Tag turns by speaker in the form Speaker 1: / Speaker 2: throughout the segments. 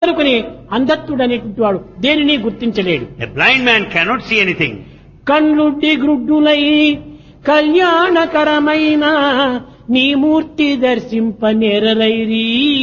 Speaker 1: కనుకొని అంధత్తుడు అనేటువంటి వాడు దేనిని గుర్తించలేడు
Speaker 2: A blind man cannot see anything.
Speaker 1: కళ్ళుడ్డి గ్రుడ్డులై కళ్యాణకరమైన నీ మూర్తి దర్శింప నెరరైరి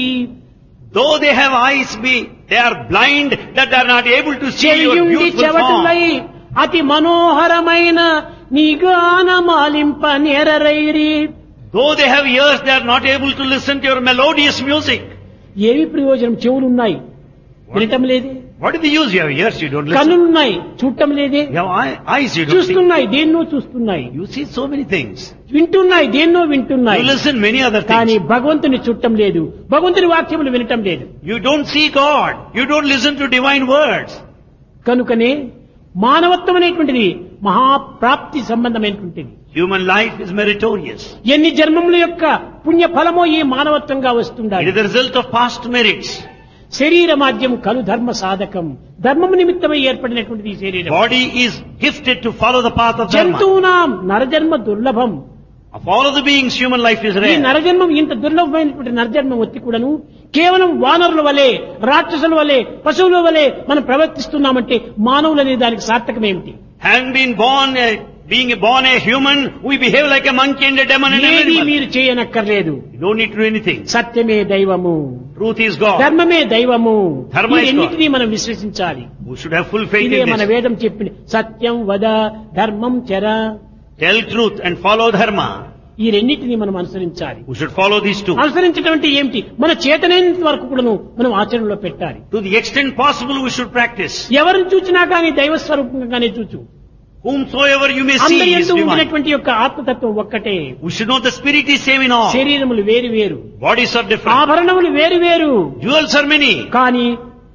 Speaker 2: Though they have eyes, be they are blind that they are not able to see your
Speaker 1: చెయ్యుండి
Speaker 2: beautiful
Speaker 1: చెవటులై
Speaker 2: form.
Speaker 1: అతి మనోహరమైన నీ గానమాలింప నెరరైరి
Speaker 2: Though they have ears, they are not able to listen to your melodious music.
Speaker 1: ఏమి ప్రయోజనం చెవులున్నాయి వినటం లేదే
Speaker 2: What is the use? You have ears, you don't listen.
Speaker 1: కన్నులున్నాయి చూడటం లేదే
Speaker 2: You have eye- eyes, you don't see.
Speaker 1: చూస్తున్నాయి దేన్నో చూస్తున్నాయి
Speaker 2: You see so many things.
Speaker 1: వింటున్నాయి దేన్నో వింటున్నాయి
Speaker 2: You listen many other
Speaker 1: కానీ
Speaker 2: things.
Speaker 1: భగవంతుని చుట్టం లేదు భగవంతుని వాక్యములు వినటం లేదు
Speaker 2: You don't see God. You don't listen to divine words.
Speaker 1: కనుకనే మానవత్వం అనేటువంటిది మహాప్రాప్తి సంబంధమైనటువంటిది
Speaker 2: Human life is meritorious.
Speaker 1: ఎన్ని జన్మముల యొక్క పుణ్య ఫలమో ఈ మానవత్వంగా
Speaker 2: It
Speaker 1: వస్తుండాలి
Speaker 2: is the result of past merits.
Speaker 1: శరీర మాధ్యం కలు ధర్మ సాధకం ధర్మము నిమిత్తమై ఏర్పడినటువంటిది ఈ శరీరం
Speaker 2: Body is gifted to follow the path of dharma.
Speaker 1: జంతువునాం నరజన్మ దుర్లభం
Speaker 2: Of all of the beings, human life is
Speaker 1: ఈ
Speaker 2: rare.
Speaker 1: నరజన్మం ఇంత దుర్లభమైనటువంటి నరజన్మం వచ్చి కూడాను కేవలం వానరుల వలె రాక్షసుల వలె పశువుల వలె మనం ప్రవర్తిస్తున్నామంటే మానవులనే దానికి సార్థకం ఏమిటి
Speaker 2: Having been born, a, being born a human, we behave like a monkey and a demon and an
Speaker 1: ఏది
Speaker 2: animal.
Speaker 1: మీరు చేయనక్కర్లేదు
Speaker 2: You don't need to do anything.
Speaker 1: సత్యమే దైవము
Speaker 2: Truth is God.
Speaker 1: ధర్మమే దైవము
Speaker 2: ధర్మ is God.
Speaker 1: ఇవన్నిటినీ మనం విశ్వసించాలి
Speaker 2: We should have full faith
Speaker 1: ఇదే
Speaker 2: in
Speaker 1: మన
Speaker 2: this.
Speaker 1: వేదం చెప్పింది సత్యం వద ధర్మం చర
Speaker 2: Tell truth and follow dharma.
Speaker 1: ఈ రెండింటినీ మనం అనుసరించాలి
Speaker 2: We should follow these two.
Speaker 1: అనుసరించడం అంటే ఏమిటి మన చేతనైనంత వరకు కూడాను మనం ఆచరణలో పెట్టాలి
Speaker 2: To the extent possible, we should practice.
Speaker 1: ఎవరిని చూచినా కానీ దైవ స్వరూపంగానే చూచు
Speaker 2: Whomsoever you may see
Speaker 1: అందరి
Speaker 2: is
Speaker 1: ఎందు
Speaker 2: divine.
Speaker 1: ఉండినటువంటి యొక్క ఆత్మతత్వం ఒక్కటే
Speaker 2: We should know the spirit is same in all.
Speaker 1: శరీరములు వేరు వేరు
Speaker 2: Bodies are different.
Speaker 1: ఆభరణములు వేరు వేరు
Speaker 2: Jewels are many.
Speaker 1: కానీ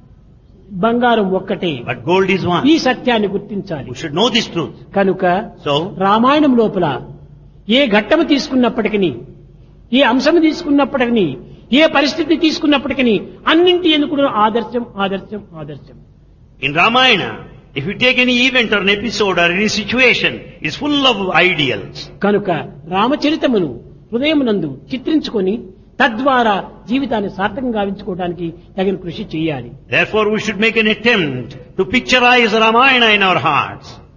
Speaker 1: బంగారం ఒక్కటే
Speaker 2: But gold is one.
Speaker 1: ఈ సత్యాన్ని గుర్తించాలి
Speaker 2: We should know this truth.
Speaker 1: కనుక
Speaker 2: So,
Speaker 1: రామాయణం లోపల ఏ ఘట్టము తీసుకున్నప్పటికీ ఏ అంశము తీసుకున్నప్పటికీ ఏ పరిస్థితి తీసుకున్నప్పటికీ అన్నింటి ఎందుకు ఆదర్శం ఆదర్శం ఆదర్శం
Speaker 2: in Ramayana, if you take any event or an episode or any situation, it's full of ideals.
Speaker 1: కనుక రామచరితమును హృదయమునందు చిత్రించుకొని తద్వారా జీవితాన్ని సార్థకంగా గావించుకోవడానికి తగిన కృషి చేయాలి
Speaker 2: Therefore, we should make an attempt to picturize Ramayana in our hearts.